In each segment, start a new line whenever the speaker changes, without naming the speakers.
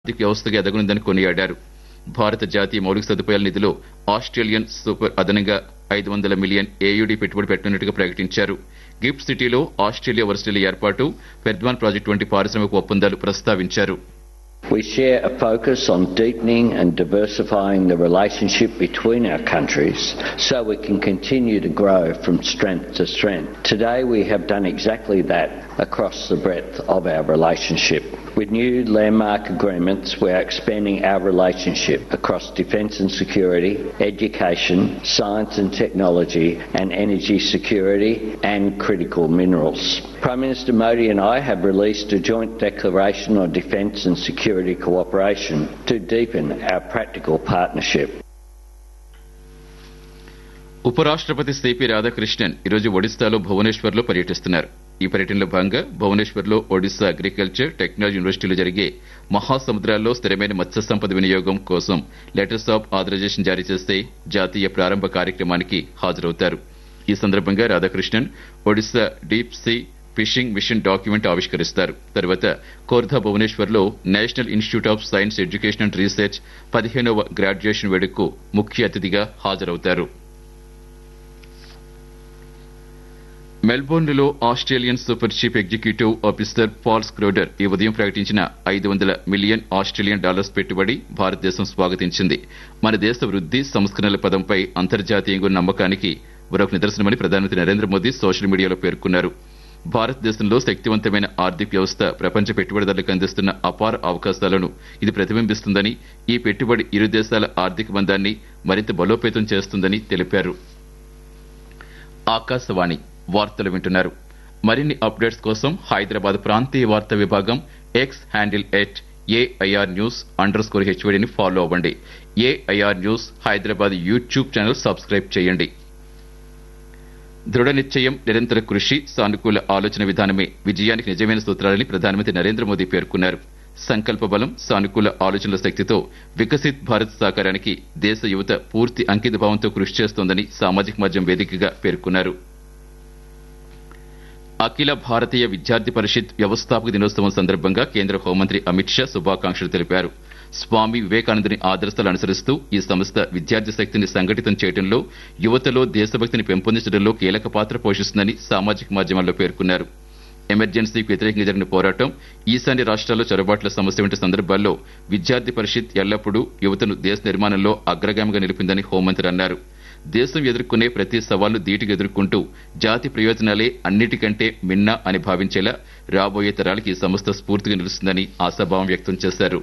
ఆర్థిక వ్యవస్థగా ఎదగనుందని కొనియాడారు భారత జాతీయ మౌలిక సదుపాయాల నిధిలో ఆస్ట్రేలియన్ సూపర్ అదనంగా ఐదు వందల మిలియన్ ఏయుడి పెట్టుబడి పెట్టనున్నట్టుగా ప్రకటించారు గిఫ్ట్ సిటీలో ఆస్ట్రేలియా వర్సిటీల ఏర్పాటు పెర్ద్వాన్ ప్రాజెక్టు వంటి పారిశ్రామిక ఒప్పందాలు ప్రస్తావించారు
We share a focus on deepening and diversifying the relationship between our countries so we can continue to grow from strength to strength. Today we have done exactly that across the breadth of our relationship. With new landmark agreements, we are expanding our relationship across defence and security, education, science and technology, and energy security and critical minerals. Prime Minister Modi and I have released a joint declaration on defence and security cooperation to deepen our practical partnership.
ఉపరాష్ట్రపతి CP Radhakrishnan ఈరోజు ఒడిశాలో భువనేశ్వర్లో పర్యటిస్తున్నారు ఈ పర్యటనలో భాగంగా భువనేశ్వర్లో Odisha agriculture technology యూనివర్సిటీలో జరిగే మహాసముద్రాల్లో స్థిరమైన మత్స్య సంపద వినియోగం కోసం లెటర్స్ ఆఫ్ ఆథరైజేషన్ జారీ చేసే జాతీయ ప్రారంభ కార్యక్రమానికి హాజరవుతారు ఈ సందర్భంగా Radhakrishnan Odisha deep sea fishing mission document ఆవిష్కరిస్తారు తర్వాత కోర్ధా భువనేశ్వర్లో National Institute of Science Education and Research పదిహేనవ గ్రాడ్యుయేషన్ వేడుకకు ముఖ్య అతిథిగా హాజరవుతారు మెల్బోర్న్లో Australian Super chief executive officer Paul Schroeder ఈ ఉదయం ప్రకటించిన ఐదు వందల మిలియన్ ఆస్ట్రేలియన్ డాలర్స్ పెట్టుబడి భారతదేశం స్వాగతించింది మన దేశ వృద్ధి సంస్కరణల పదంపై అంతర్జాతీయంగా ఉన్న నమ్మకానికి మరొక నిదర్శనమని ప్రధానమంత్రి నరేంద్ర మోదీ సోషల్ మీడియాలో పేర్కొన్నారు భారతదేశంలో శక్తివంతమైన ఆర్థిక వ్యవస్థ ప్రపంచ పెట్టుబడిదారులకు అందిస్తున్న అపార అవకాశాలను ఇది ప్రతిబింబిస్తుందని ఈ పెట్టుబడి ఇరు దేశాల ఆర్థిక బంధాన్ని మరింత బలోపేతం చేస్తుందని తెలిపారు ఆకాశవాణి వార్తలు వింటున్నారు మరిన్ని అప్డేట్స్ కోసం హైదరాబాద్ ప్రాంతీయ వార్తా విభాగం X handle at AIR news underscore హెచ్వడిని ఫాలో అవ్వండి AIR news Hyderabad YouTube channel subscribe చేయండి దృఢ నిశ్చయం నిరంతర కృషి సానుకూల ఆలోచన విధానమే విజయానికి నిజమైన సూత్రాలని ప్రధానమంత్రి నరేంద్ర మోదీ పేర్కొన్నారు సంకల్ప బలం సానుకూల ఆలోచనల శక్తితో వికసిత్ భారత్ సాకారానికి దేశ యువత పూర్తి అంకిత భావంతో కృషి చేస్తోందని సామాజిక మాధ్యమం వేదికగా పేర్కొన్నారు అఖిల భారతీయ విద్యార్థి పరిషత్ వ్యవస్థాపక దినోత్సవం సందర్భంగా కేంద్ర హోంమంత్రి అమిత్ షా శుభాకాంక్షలు తెలిపారు స్వామి వివేకానందుని ఆదర్శాలు అనుసరిస్తూ ఈ సంస్థ విద్యార్థి శక్తిని సంఘటితం చేయడంలో యువతలో దేశభక్తిని పెంపొందించడంలో కీలక పాత్ర పోషిస్తుందని సామాజిక మాధ్యమాల్లో పేర్కొన్నారు ఎమర్జెన్సీకి వ్యతిరేకంగా జరిగిన పోరాటం ఈశాన్య రాష్ట్రాల్లో చొరబాట్ల సమస్య వంటి సందర్భాల్లో విద్యార్థి పరిషత్ ఎల్లప్పుడూ యువతను దేశ నిర్మాణంలో అగ్రగామిగా నిలిపిందని హోంమంత్రి అన్నారు దేశం ఎదుర్కొనే ప్రతి సవాళ్లు ధీటుగా ఎదుర్కొంటూ జాతి ప్రయోజనాలే అన్నిటికంటే మిన్న అని భావించేలా రాబోయే తరాలకి ఈ సంస్థ స్ఫూర్తిగా నిలుస్తుందని ఆశాభావం వ్యక్తం చేశారు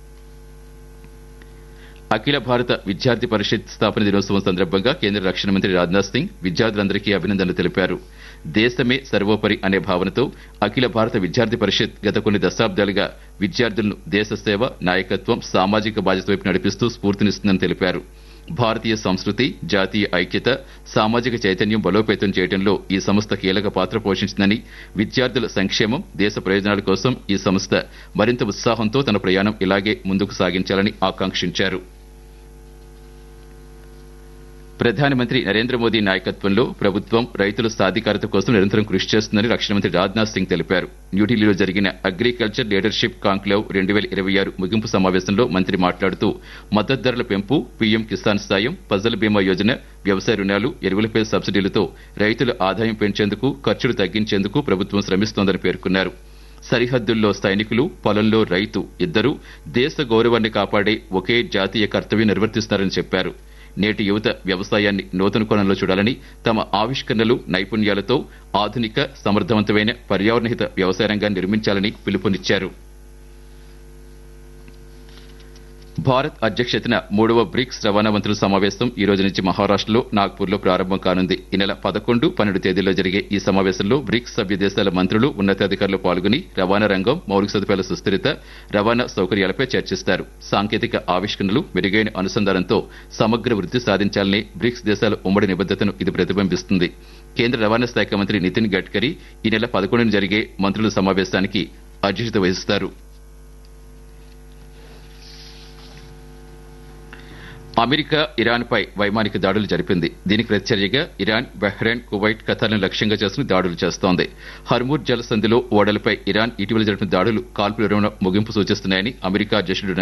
అఖిల భారత విద్యార్థి పరిషత్ స్థాపన దినోత్సవం సందర్భంగా కేంద్ర రక్షణ మంత్రి రాజ్నాథ్ సింగ్ విద్యార్థులందరికీ అభినందనలు తెలిపారు దేశమే సర్వోపరి అనే భావనతో అఖిల భారత విద్యార్థి పరిషత్ గత కొన్ని దశాబ్దాలుగా విద్యార్థులను దేశ సేవ నాయకత్వం సామాజిక బాధ్యత వైపు నడిపిస్తూ స్ఫూర్తినిస్తుందని తెలిపారు భారతీయ సంస్కృతి జాతీయ ఐక్యత సామాజిక చైతన్యం బలోపేతం చేయడంలో ఈ సంస్థ కీలక పాత్ర పోషించిందని విద్యార్థుల సంక్షేమం దేశ ప్రయోజనాల కోసం ఈ సంస్థ మరింత ఉత్సాహంతో తన ప్రయాణం ఇలాగే ముందుకు సాగించాలని ఆకాంక్షించారు ప్రధానమంత్రి నరేంద్ర మోదీ నాయకత్వంలో ప్రభుత్వం రైతుల సాధికారత కోసం నిరంతరం కృషి చేస్తుందని రక్షణ మంత్రి రాజ్నాథ్ సింగ్ తెలిపారు న్యూఢిల్లీలో జరిగిన అగ్రికల్చర్ లీడర్షిప్ కాంక్లేవ్ రెండు వేల ఇరవై ఆరు ముగింపు సమావేశంలో మంత్రి మాట్లాడుతూ మద్దతు ధరల పెంపు పీఎం కిసాన్ సాయం ఫసల్ బీమా యోజన వ్యవసాయ రుణాలు ఎరువులపై సబ్సిడీలతో రైతుల ఆదాయం పెంచేందుకు ఖర్చులు తగ్గించేందుకు ప్రభుత్వం శ్రమిస్తోందని పేర్కొన్నారు సరిహద్దుల్లో సైనికులు పొలంలో రైతు ఇద్దరూ దేశ గౌరవాన్ని కాపాడే ఒకే జాతీయ కర్తవ్యం నిర్వర్తిస్తున్నారని చెప్పారు నేటి యువత వ్యవసాయాన్ని నూతన కోణంలో చూడాలని తమ ఆవిష్కరణలు నైపుణ్యాలతో ఆధునిక సమర్థవంతమైన పర్యావరణహిత వ్యవసాయ రంగాన్ని నిర్మించాలని పిలుపునిచ్చారు భారత్ అధ్యక్షతన మూడవ బ్రిక్స్ రవాణా మంత్రుల సమావేశం ఈ రోజు నుంచి మహారాష్టలో నాగ్పూర్లో ప్రారంభం కానుంది ఈ నెల పదకొండు పన్నెండు తేదీల్లో జరిగే ఈ సమావేశంలో బ్రిక్స్ సభ్య దేశాల మంత్రులు ఉన్నతాధికారులు పాల్గొని రవాణా రంగం మౌలిక సదుపాయాల సుస్థిరత రవాణా సౌకర్యాలపై చర్చిస్తారు సాంకేతిక ఆవిష్కరణలు మెరుగైన అనుసంధానంతో సమగ్ర వృద్ధి సాధించాలని బ్రిక్స్ దేశాల ఉమ్మడి నిబద్దతను ఇది ప్రతిబింబిస్తుంది కేంద్ర రవాణా శాఖ మంత్రి నితిన్ గడ్కరీ ఈ నెల పదకొండున జరిగే మంత్రుల సమావేశానికి అధ్యక్షత వహిస్తారు అమెరికా ఇరాన్పై వైమానిక దాడులు జరిపింది దీనికి ప్రతిచర్యగా ఇరాన్ బహ్రెయిన్ కువైట్ ఖతార్ను లక్ష్యంగా చేసుకుని దాడులు చేస్తోంది హర్మూర్ జలసంధిలో ఓడలపై ఇరాన్ ఇటీవల జరిపిన దాడులు కాల్పుల విరమణ ముగింపు సూచిస్తున్నాయని అమెరికా అధ్యక్షుడు